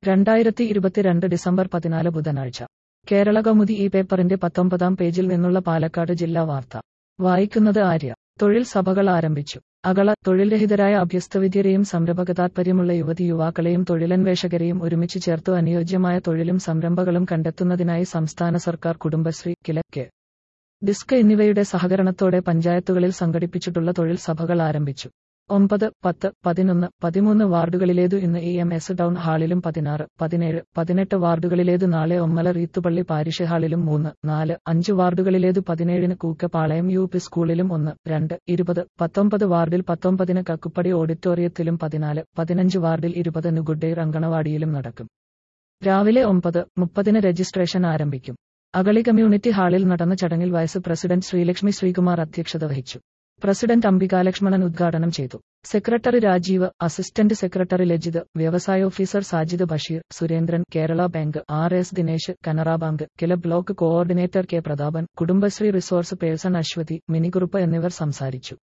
രണ്ടായിരത്തി ഇരുപത്തിരണ്ട് ഡിസംബർ പതിനാല് ബുധനാഴ്ച കേരള കൗമുദി ഈ പേപ്പറിന്റെ പത്തൊമ്പതാം പേജിൽ നിന്നുള്ള പാലക്കാട് ജില്ലാ വാർത്ത വായിക്കുന്നത് ആര്യ തൊഴിൽ സഭകൾ ആരംഭിച്ചു അകള തൊഴിൽ രഹിതരായ അഭ്യസ്തവിദ്യരെയും സംരംഭക താൽപര്യമുള്ള യുവതി യുവാക്കളെയും തൊഴിലന്വേഷകരെയും ഒരുമിച്ച് ചേർത്തു അനുയോജ്യമായ തൊഴിലും സംരംഭങ്ങളും കണ്ടെത്തുന്നതിനായി സംസ്ഥാന സർക്കാർ കുടുംബശ്രീ കിലക്ക് ഡിസ്ക് എന്നിവയുടെ സഹകരണത്തോടെ പഞ്ചായത്തുകളിൽ സംഘടിപ്പിച്ചിട്ടുള്ള തൊഴിൽ സഭകൾ ആരംഭിച്ചു ഒമ്പത് പത്ത് പതിനൊന്ന് പതിമൂന്ന് വാർഡുകളിലേതു ഇന്ന് ഇ എം എസ് ടൗൺ ഹാളിലും പതിനാറ് പതിനേഴ് പതിനെട്ട് വാർഡുകളിലേതു നാളെ ഒമ്മല റീത്തുപള്ളി പാരിഷ് ഹാളിലും മൂന്ന് നാല് അഞ്ച് വാർഡുകളിലേതു പതിനേഴിന് കൂക്കപ്പാളയം യു പി സ്കൂളിലും ഒന്ന് രണ്ട് ഇരുപത് പത്തൊമ്പത് വാർഡിൽ പത്തൊമ്പതിന് കക്കുപ്പടി ഓഡിറ്റോറിയത്തിലും പതിനാല് പതിനഞ്ച് വാർഡിൽ ഇരുപതിന് ഗുഡ്ഡെയർ അങ്കണവാടിയിലും നടക്കും രാവിലെ ഒമ്പത് മുപ്പതിന് രജിസ്ട്രേഷൻ ആരംഭിക്കും അഗളി കമ്മ്യൂണിറ്റി ഹാളിൽ നടന്ന ചടങ്ങിൽ വൈസ് പ്രസിഡന്റ് ശ്രീലക്ഷ്മി ശ്രീകുമാർ അധ്യക്ഷത വഹിച്ചു പ്രസിഡന്റ് അംബികാലക്ഷ്മണൻ ഉദ്ഘാടനം ചെയ്തു secretary Rajeev assistant secretary Lajith വ്യവസായ officer Sajid Basheer Surendran Kerala bank R S Dinesh Canara bank KILA block coordinator K Prathapan Kudumbashree resource person Aswathy Minikuruppu എന്നിവർ സംസാരിച്ചു